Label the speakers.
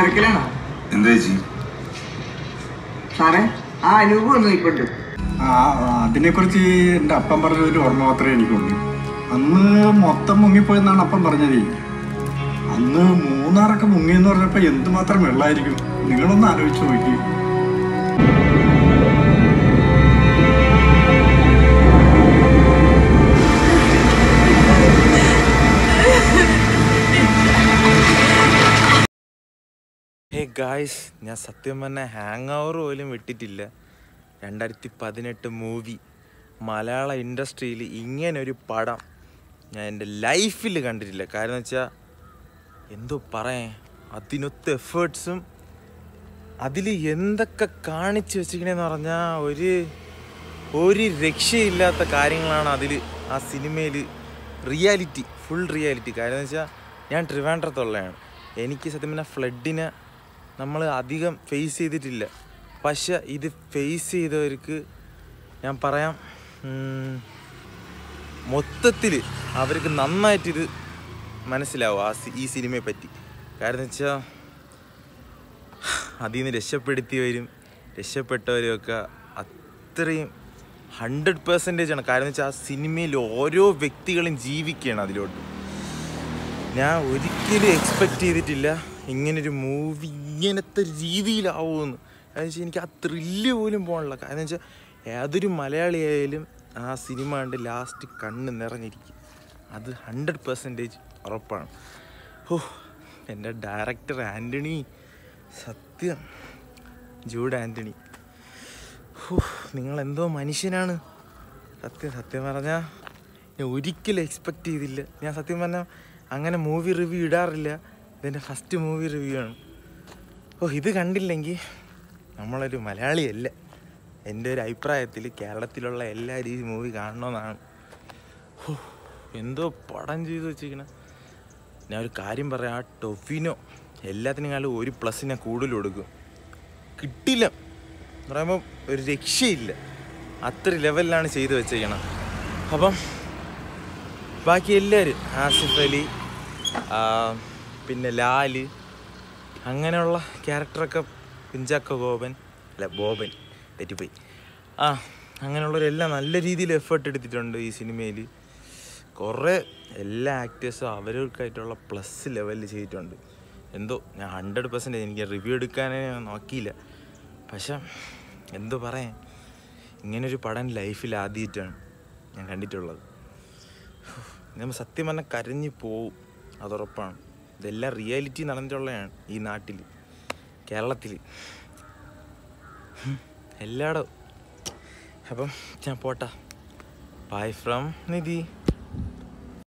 Speaker 1: തിരക്കിലാണോ
Speaker 2: എന്താ ചേച്ചി
Speaker 1: സാറേ ആ അനൂപ് വന്നു ഇപ്പോണ്ട്
Speaker 3: ആ അതിനെക്കുറിച്ച് എൻ്റെ അപ്പം പറഞ്ഞൊരു ഓർമ്മ മാത്രമേ എനിക്കുള്ളൂ അന്ന് മൊത്തം മുങ്ങിപ്പോയെന്നാണ് അപ്പം പറഞ്ഞത് അന്ന് മൂന്നാറൊക്കെ മുങ്ങിയെന്ന് പറഞ്ഞപ്പോൾ എന്തുമാത്രം വെള്ളമായിരിക്കും നിങ്ങളൊന്ന് ആലോചിച്ച് നോക്കി
Speaker 4: ഹേ ഗായ്സ് ഞാൻ സത്യം പറഞ്ഞ ഹാങ് ഓവർ പോലും വിട്ടിട്ടില്ല രണ്ടായിരത്തി പതിനെട്ട് മൂവി മലയാള ഇൻഡസ്ട്രിയിൽ ഇങ്ങനൊരു പടം ഞാൻ എൻ്റെ ലൈഫിൽ കണ്ടിട്ടില്ല കാരണം വെച്ചാൽ എന്തോ പറയാൻ അതിനൊത്ത് എഫേർട്സും അതിൽ എന്തൊക്കെ കാണിച്ചു വെച്ചിരിക്കണേന്ന് പറഞ്ഞാൽ ഒരു ഒരു രക്ഷയില്ലാത്ത കാര്യങ്ങളാണ് അതിൽ ആ സിനിമയിൽ റിയാലിറ്റി ഫുൾ റിയാലിറ്റി കാര്യം എന്ന് വെച്ചാൽ ഞാൻ ട്രിവാൻഡ്രത്തുള്ളതാണ് എനിക്ക് സത്യം പറഞ്ഞാൽ ഫ്ലഡിനെ നമ്മൾ അധികം ഫേസ് ചെയ്തിട്ടില്ല പക്ഷെ ഇത് ഫേസ് ചെയ്തവർക്ക് ഞാൻ പറയാം മൊത്തത്തിൽ അവർക്ക് നന്നായിട്ടിത് മനസ്സിലാവും ആ സി- ഈ സിനിമയെ പറ്റി കാരണം വെച്ചാൽ അതിൽ നിന്ന് രക്ഷപ്പെടുത്തിയവരും രക്ഷപ്പെട്ടവരും ഒക്കെ അത്രയും ഹൺഡ്രഡ് പെർസെൻറ്റേജ് ആണ് കാരണം വെച്ചാൽ ആ സിനിമയിൽ ഓരോ വ്യക്തികളും ജീവിക്കുകയാണ് അതിലോട്ട് ഞാൻ ഒരിക്കലും എക്സ്പെക്റ്റ് ചെയ്തിട്ടില്ല ഇങ്ങനൊരു മൂവി ഇങ്ങനത്തെ രീതിയിലാവുമെന്ന് കാരണം വെച്ചാൽ എനിക്ക് ആ ത്രില്ല് പോലും പോകണില്ല കാരണം വെച്ചാൽ ഏതൊരു മലയാളിയായാലും ആ സിനിമ കണ്ട് ലാസ്റ്റ് കണ്ണ് നിറഞ്ഞിരിക്കും അത് ഹൺഡ്രഡ് പെർസെൻറ്റേജ് ഉറപ്പാണ് ഓ എൻ്റെ ഡയറക്ടർ ആൻ്റണി സത്യം ജൂഡ് ആൻ്റണി ഹോ നിങ്ങൾ എന്തോ മനുഷ്യനാണ് സത്യം സത്യം പറഞ്ഞാൽ ഞാൻ ഒരിക്കലും എക്സ്പെക്റ്റ് ചെയ്തില്ല ഞാൻ സത്യം പറഞ്ഞാൽ അങ്ങനെ മൂവി റിവ്യൂ ഇടാറില്ല ഇതെൻ്റെ ഫസ്റ്റ് മൂവി റിവ്യൂ ആണ് ഓ ഇത് കണ്ടില്ലെങ്കിൽ നമ്മളൊരു മലയാളിയല്ല എൻ്റെ ഒരു അഭിപ്രായത്തിൽ കേരളത്തിലുള്ള എല്ലാവരും ഈ മൂവി കാണണമെന്നാണ് ഹോ എന്തോ പടം ചെയ്ത് വെച്ചിരിക്കണ ഞാൻ ഒരു കാര്യം പറയാം ആ ടൊഫിനോ എല്ലാത്തിനേക്കാളും ഒരു പ്ലസ് ഞാൻ കൂടുതൽ കൊടുക്കും കിട്ടില്ല എന്ന് പറയുമ്പോൾ ഒരു രക്ഷയില്ല അത്ര ലെവലിലാണ് ചെയ്തു വെച്ചേക്കണം അപ്പം ബാക്കി എല്ലാവരും ആസിഫ് അലി ആ, പിന്നെ ലാല് അങ്ങനെയുള്ള ക്യാരക്ടറൊക്കെ കുഞ്ചാക്കോ ഗോപൻ അല്ല ബോബൻ തെറ്റിപ്പോയി ആ അങ്ങനെയുള്ളവരെല്ലാം നല്ല രീതിയിൽ എഫേർട്ട് എടുത്തിട്ടുണ്ട് ഈ സിനിമയിൽ കുറേ എല്ലാ ആക്ടേഴ്സും അവരവർക്കായിട്ടുള്ള പ്ലസ് ലെവലിൽ ചെയ്തിട്ടുണ്ട് എന്തോ ഞാൻ ഹൺഡ്രഡ് പെർസെൻറ്റ് എനിക്ക് റിവ്യൂ എടുക്കാനേ ഞാൻ നോക്കിയില്ല പക്ഷെ എന്തോ പറയാൻ ഇങ്ങനൊരു പടം ലൈഫിൽ ആദ്യമായിട്ടാണ് ഞാൻ കണ്ടിട്ടുള്ളത് നമ്മൾ സത്യം പറഞ്ഞാൽ കരഞ്ഞു പോവും അതുറപ്പാണ് ഇതെല്ലാം റിയാലിറ്റി നടന്നിട്ടുള്ളതാണ് ഈ നാട്ടിൽ കേരളത്തിൽ എല്ലായിടവും അപ്പം ഞാൻ പോട്ടാ ബൈ ഫ്രം നിധി